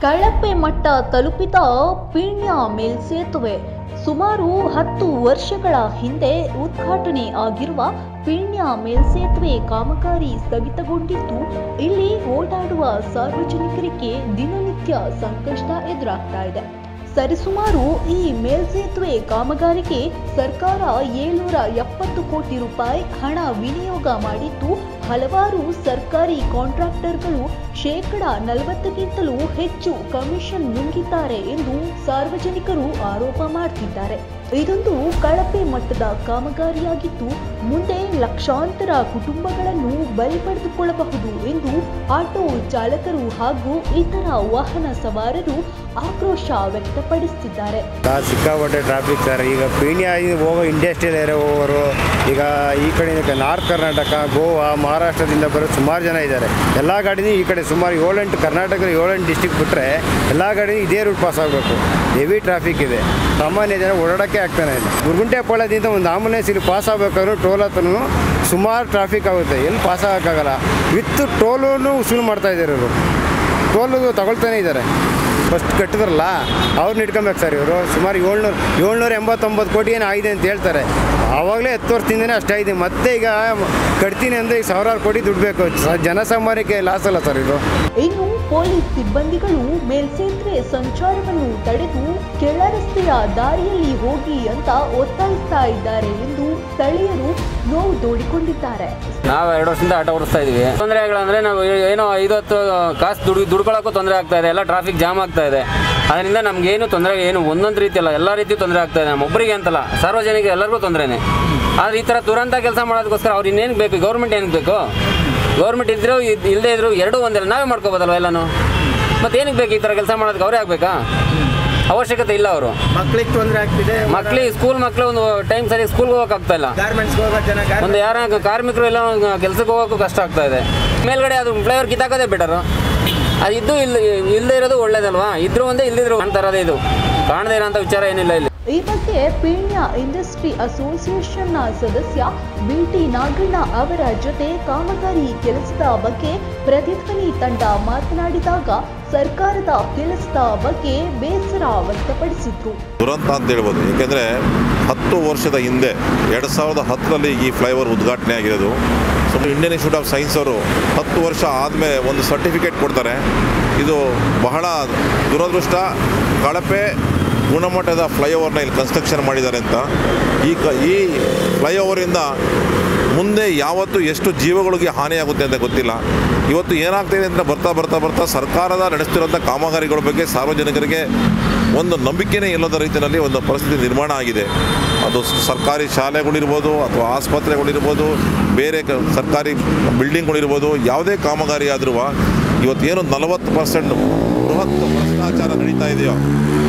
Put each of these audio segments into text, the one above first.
ಕಳಪೆ ಮಟ್ಟ ತಲುಪಿದ ಪೀಣ್ಯ ಮೇಲ್ಸೇತುವೆ ಸುಮಾರು ಹತ್ತು ವರ್ಷಗಳ ಹಿಂದೆ ಉದ್ಘಾಟನೆ ಆಗಿರುವ ಪೀಣ್ಯ ಮೇಲ್ಸೇತುವೆ ಕಾಮಗಾರಿ ಸ್ಥಗಿತಗೊಂಡಿದ್ದು ಇಲ್ಲಿ ಓಡಾಡುವ ಸಾರ್ವಜನಿಕರಿಗೆ ದಿನನಿತ್ಯ ಸಂಕಷ್ಟ ಎದುರಾಗ್ತಾ ಇದೆ ಸರಿಸುಮಾರು ಈ ಮೇಲ್ಸೇತುವೆ ಕಾಮಗಾರಿಗೆ ಸರ್ಕಾರ ಏಳ್ನೂರ ಎಪ್ಪತ್ತು ಕೋಟಿ ರೂಪಾಯಿ ಹಣ ವಿನಿಯೋಗ ಮಾಡಿದ್ದು ಹಲವಾರು ಸರ್ಕಾರಿ ಕಾಂಟ್ರಾಕ್ಟರ್ಗಳು ಶೇಕಡ ನಲವತ್ತಕ್ಕಿಂತಲೂ ಹೆಚ್ಚು ಕಮಿಷನ್ ನುಂಗಿದ್ದಾರೆ ಎಂದು ಸಾರ್ವಜನಿಕರು ಆರೋಪ ಮಾಡ್ತಿದ್ದಾರೆ ಇದೊಂದು ಕಳಪೆ ಮಟ್ಟದ ಕಾಮಗಾರಿಯಾಗಿದ್ದು ಮುಂದೆ ಲಕ್ಷಾಂತರ ಕುಟುಂಬಗಳನ್ನು ಬಲಿ ಪಡೆದುಕೊಳ್ಳಬಹುದು ಎಂದು ಆಟೋ ಚಾಲಕರು ಹಾಗೂ ಇತರ ವಾಹನ ಸವಾರರು ಆಕ್ರೋಶ ವ್ಯಕ್ತಪಡಿಸುತ್ತಿದ್ದಾರೆ ಸರ್ ಸಿಕ್ಕಾಪಟ್ಟೆ ಟ್ರಾಫಿಕ್ ಸರ್ ಈಗ ಪೀಣ್ಯ ಇದು ಹೋಗೋ ಇಂಡಸ್ಟ್ರಿಯಲ್ ಏರಿಯಾ ಹೋಗೋರು ಈಗ ಈ ಕಡೆ ನಾರ್ತ್ ಕರ್ನಾಟಕ ಗೋವಾ ಮಹಾರಾಷ್ಟ್ರದಿಂದ ಬರೋ ಸುಮಾರು ಜನ ಇದ್ದಾರೆ ಎಲ್ಲ ಗಾಡಿನೂ ಈ ಕಡೆ ಸುಮಾರು ಏಳೆಂಟು ಕರ್ನಾಟಕದ ಏಳೆಂಟು ಡಿಸ್ಟಿಕ್ ಬಿಟ್ಟರೆ ಎಲ್ಲ ಗಾಡಿನೂ ಇದೇ ರೂಟ್ ಪಾಸ್ ಆಗಬೇಕು ಹೆವಿ ಟ್ರಾಫಿಕ್ ಇದೆ ಸಾಮಾನ್ಯ ಜನ ಓಡಾಡೋಕ್ಕೆ ಆಗ್ತಾನೆ ಇಲ್ಲ ಗುರುಗುಂಟೆ ಪಾಳ್ಯದಿಂದ ಒಂದು ಆಂಬುಲೆನ್ಸ್ ಇಲ್ಲಿ ಪಾಸ್ ಆಗಬೇಕಾದ್ರೂ ಟೋಲ್ ಹತ್ರನೂ ಸುಮಾರು ಟ್ರಾಫಿಕ್ ಆಗುತ್ತೆ ಎಲ್ಲಿ ಪಾಸ್ ಆಗೋಕ್ಕಾಗಲ್ಲ ವಿತ್ ಟೋಲೂ ಉಸುಲು ಮಾಡ್ತಾ ಇದ್ದಾರೆ ಇವರು ಟೋಲು ತಗೊಳ್ತಾನೆ ಇದ್ದಾರೆ ಫಸ್ಟ್ ಕಟ್ಟಿದ್ರಲ್ಲ ಅವ್ರನ್ನ ಇಟ್ಕೊಬೇಕು ಸರ್ ಇವರು ಸುಮಾರು ಏಳ್ನೂರು ಏಳ್ನೂರ ಎಂಬತ್ತೊಂಬತ್ತು ಕೋಟಿ ಏನು ಆಗಿದೆ ಅಂತ ಹೇಳ್ತಾರೆ ಆವಾಗಲೇ ಹತ್ತು ವರ್ಷದಿಂದನೇ ಅಷ್ಟಾಗಿದೆ ಮತ್ತೆ ಈಗ ಕಟ್ತೀನಿ ಅಂದರೆ ಈಗ ಸಾವಿರಾರು ಕೋಟಿ ದುಡ್ಡು ಬೇಕು ಸ- ಜನಸಾಮಾನ್ಯಕ್ಕೆ ಲಾಸ್ ಅಲ್ಲ ಸರ್ ಇದು ಇನ್ನು ಪೊಲೀಸ್ ಸಿಬ್ಬಂದಿಗಳು ಮೇಲ್ಸೇತುವೆ ಸಂಚಾರವನ್ನು ತಡೆದು ಕೆಳ ರಸ್ತೆಯ ದಾರಿಯಲ್ಲಿ ಹೋಗಿ ಅಂತ ಒತ್ತಾಯಿಸ್ತಾ ಇದ್ದಾರೆ ಎಂದು ಸ್ಥಳೀಯರು ನೋವು ತೋಡಿಕೊಂಡಿದ್ದಾರೆ ನಾವು ಎರಡು ವರ್ಷದಿಂದ ಆಟೋ ಓಡಿಸ್ತಾ ಇದೀವಿ ತೊಂದರೆಗಳಂದ್ರೆ ನಾವು ಏನೋ ಐದು ಹತ್ತು ಕಾಸು ದುಡ್ಡು ದುಡ್ಕೊಳ್ಳೋಕ್ಕೂ ತೊಂದರೆ ಆಗ್ತಾ ಇದೆ ಎಲ್ಲ ಟ್ರಾಫಿಕ್ ಜಾಮ್ ಆಗ್ತಾ ಇದೆ ಅದರಿಂದ ನಮ್ಗೇನು ತೊಂದರೆ ಏನು ಒಂದೊಂದು ರೀತಿ ಅಲ್ಲ ಎಲ್ಲ ರೀತಿ ತೊಂದರೆ ಆಗ್ತಾ ಇದೆ ನಮ್ಮೊಬ್ಬರಿಗೆ ಅಂತಲ್ಲ ಸಾರ್ವಜನಿಕ ಎಲ್ಲರಿಗೂ ತೊಂದರೆನೇ ಆದರೆ ಈ ಥರ ದುರಂತ ಕೆಲಸ ಮಾಡೋದಕ್ಕೋಸ್ಕರ ಅವ್ರು ಇನ್ನೇನು ಬೇಕು ಗೌರ್ಮೆಂಟ್ ಏನಕ್ಕೆ ಬೇಕು ಗೌರ್ಮೆಂಟ್ ಇದ್ರೂ ಇದ್- ಇಲ್ಲದೇ ಇದ್ರು ಎರಡೂ ಒಂದಿಲ್ಲ ನಾವೇ ಮಾಡ್ಕೋಬೋದಲ್ವ ಎಲ್ಲನೂ ಮತ್ತೆ ಏನಕ್ಕೆ ಬೇಕು ಈ ಥರ ಕೆಲಸ ಮಾಡೋದಕ್ಕೆ ಅವರೇ ಆಗಬೇಕಾ ಅವಶ್ಯಕತೆ ಇಲ್ಲ ಅವರು ಮಕ್ಳಿಗೆ ತೊಂದರೆ ಆಗ್ತಿದೆ ಮಕ್ಳಿಗೆ ಸ್ಕೂಲ್ ಮಕ್ಕಳು ಒಂದು ಟೈಮ್ ಸರಿ ಸ್ಕೂಲ್ಗೆ ಹೋಗೋಕ್ಕಾಗ್ತಾ ಇಲ್ಲ ಗಾರ್ಮೆಂಟ್ಸ್ಗೆ ಹೋಗೋ ಜನ ಒಂದು ಯಾರ ಕಾರ್ಮಿಕರು ಎಲ್ಲ ಕೆಲಸಕ್ಕೆ ಹೋಗೋಕ್ಕೂ ಕಷ್ಟ ಆಗ್ತಾ ಇದೆ ಮೇಲ್ಗಡೆ ಅದು ಫ್ಲೈವರ್ ಕಿತ್ತಾಕೋದೇ ಬೆಟರು ಅದು ಇದ್ದು ಇಲ್ಲ ಇಲ್ಲದೆ ಇರೋದು ಒಳ್ಳೇದಲ್ವಾ ಇದ್ರು ಒಂದೇ ಇಲ್ದಿದ್ರು ಕಾಣ್ತಾ ಇರೋದೇ ಇದು ಕಾಣದೇ ಇರೋಂಥ ವಿಚಾರ ಏನಿಲ್ಲ ಇಲ್ಲಿ ಈ ಬಗ್ಗೆ ಪೀಣ್ಯ ಇಂಡಸ್ಟ್ರಿ ಅಸೋಸಿಯೇಷನ್ನ ಸದಸ್ಯ ಬಿಟಿ ನಾಗಣ್ಣ ಅವರ ಜೊತೆ ಕಾಮಗಾರಿ ಕೆಲಸದ ಬಗ್ಗೆ ಪ್ರತಿಧ್ವನಿ ತಂಡ ಮಾತನಾಡಿದಾಗ ಸರ್ಕಾರದ ಕೆಲಸದ ಬಗ್ಗೆ ಬೇಸರ ವ್ಯಕ್ತಪಡಿಸಿದ್ರು ದುರಂತ ಅಂತ ಹೇಳ್ಬೋದು ಏಕೆಂದರೆ ಹತ್ತು ವರ್ಷದ ಹಿಂದೆ ಎರಡು ಸಾವಿರದ ಹತ್ತರಲ್ಲಿ ಈ ಫ್ಲೈಓವರ್ ಉದ್ಘಾಟನೆ ಆಗಿರೋದು so Indian Institute of Science ಅವರು ಹತ್ತು ವರ್ಷ ಆದಮೇಲೆ ಒಂದು ಸರ್ಟಿಫಿಕೇಟ್ ಕೊಡ್ತಾರೆ ಇದು ಬಹಳ ದುರದೃಷ್ಟ ಕಳಪೆ ಗುಣಮಟ್ಟದ ಫ್ಲೈಓವರ್ನ ಇಲ್ಲಿ ಕನ್ಸ್ಟ್ರಕ್ಷನ್ ಮಾಡಿದ್ದಾರೆ ಅಂತ ಈ ಕ ಈ ಫ್ಲೈಓವರಿಂದ ಮುಂದೆ ಯಾವತ್ತು ಎಷ್ಟು ಜೀವಗಳಿಗೆ ಹಾನಿಯಾಗುತ್ತೆ ಅಂತ ಗೊತ್ತಿಲ್ಲ ಇವತ್ತು ಏನಾಗ್ತಿದೆ ಅಂತ ಬರ್ತಾ ಬರ್ತಾ ಬರ್ತಾ ಸರ್ಕಾರದ ನಡೆಸ್ತಿರೋಂಥ ಕಾಮಗಾರಿಗಳ ಬಗ್ಗೆ ಸಾರ್ವಜನಿಕರಿಗೆ ಒಂದು ನಂಬಿಕೆನೇ ಇಲ್ಲದ ರೀತಿಯಲ್ಲಿ ಒಂದು ಪರಿಸ್ಥಿತಿ ನಿರ್ಮಾಣ ಆಗಿದೆ ಅದು ಸರ್ಕಾರಿ ಶಾಲೆಗಳಿರ್ಬೋದು ಅಥವಾ ಆಸ್ಪತ್ರೆಗಳಿರ್ಬೋದು ಬೇರೆ ಕ ಸರ್ಕಾರಿ ಬಿಲ್ಡಿಂಗ್ಗಳಿರ್ಬೋದು ಯಾವುದೇ ಕಾಮಗಾರಿ ಆದ್ರೂ ಇವತ್ತೇನು ನಲವತ್ತು ಪರ್ಸೆಂಟ್ ಬೃಹತ್ ಭ್ರಷ್ಟಾಚಾರ ನಡೀತಾ ಇದೆಯೋ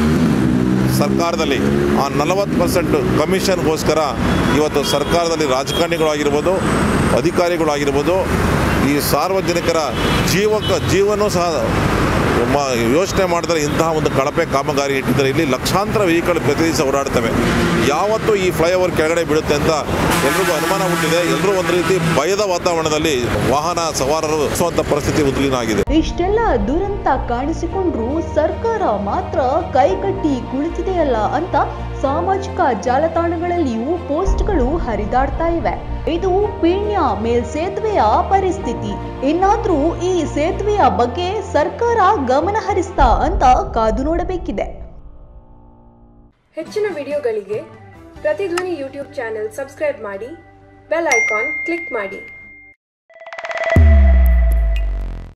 ಸರ್ಕಾರದಲ್ಲಿ ಆ ನಲವತ್ತು ಪರ್ಸೆಂಟ್ ಕಮಿಷನ್ಗೋಸ್ಕರ ಇವತ್ತು ಸರ್ಕಾರದಲ್ಲಿ ರಾಜಕಾರಣಿಗಳಾಗಿರ್ಬೋದು ಅಧಿಕಾರಿಗಳಾಗಿರ್ಬೋದು ಈ ಸಾರ್ವಜನಿಕರ ಜೀವಕ ಜೀವನೂ ಸಹ ಮ- ಯೋಚನೆ ಮಾಡಿದ್ರೆ ಇಂತಹ ಒಂದು ಕಳಪೆ ಕಾಮಗಾರಿ ಇಟ್ಟಿದ್ದಾರೆ ಇಲ್ಲಿ ಲಕ್ಷಾಂತರ ವೆಹಿಕಲ್ ಪ್ರತಿ ದಿವಸ ಓಡಾಡ್ತವೆ ಯಾವತ್ತು ಈ ಫ್ಲೈಓವರ್ ಕೆಳಗಡೆ ಬೀಳುತ್ತೆ ಅಂತ ಎಲ್ರಿಗೂ ಅನುಮಾನ ಹುಟ್ಟಿದೆ ಎಲ್ಲರೂ ಒಂದು ರೀತಿ ಭಯದ ವಾತಾವರಣದಲ್ಲಿ ವಾಹನ ಸವಾರರು ಸುವಂಥ ಪರಿಸ್ಥಿತಿ ಉದ್ವಿಗ್ನ ಆಗಿದೆ ಇಷ್ಟೆಲ್ಲ ದುರಂತ ಕಾಣಿಸಿಕೊಂಡ್ರೂ ಸರ್ಕಾರ ಮಾತ್ರ ಕೈಕಟ್ಟಿ ಕುಳಿತಿದೆಯಲ್ಲ ಅಂತ ಸಾಮಾಜಿಕ ಜಾಲತಾಣಗಳಲ್ಲಿಯೂ ಪೋಸ್ಟ್ಗಳು ಹರಿದಾಡ್ತಾ ಇವೆ ಇದು ಪೀಣ್ಯ ಮೇಲ್ಸೇತುವೆಯ ಪರಿಸ್ಥಿತಿ ಇನ್ನಾದ್ರೂ ಈ ಸೇತುವೆಯ ಬಗ್ಗೆ ಸರ್ಕಾರ ಗಮನ ಹರಿಸ್ತಾ ಅಂತ ಕಾದು ನೋಡಬೇಕಿದೆ ಹೆಚ್ಚಿನ ವಿಡಿಯೋಗಳಿಗೆ ಪ್ರತಿಧ್ವನಿ ಯೂಟ್ಯೂಬ್ ಚಾನೆಲ್ ಸಬ್ಸ್ಕ್ರೈಬ್ ಮಾಡಿ ಬೆಲ್ ಐಕಾನ್ ಕ್ಲಿಕ್ ಮಾಡಿ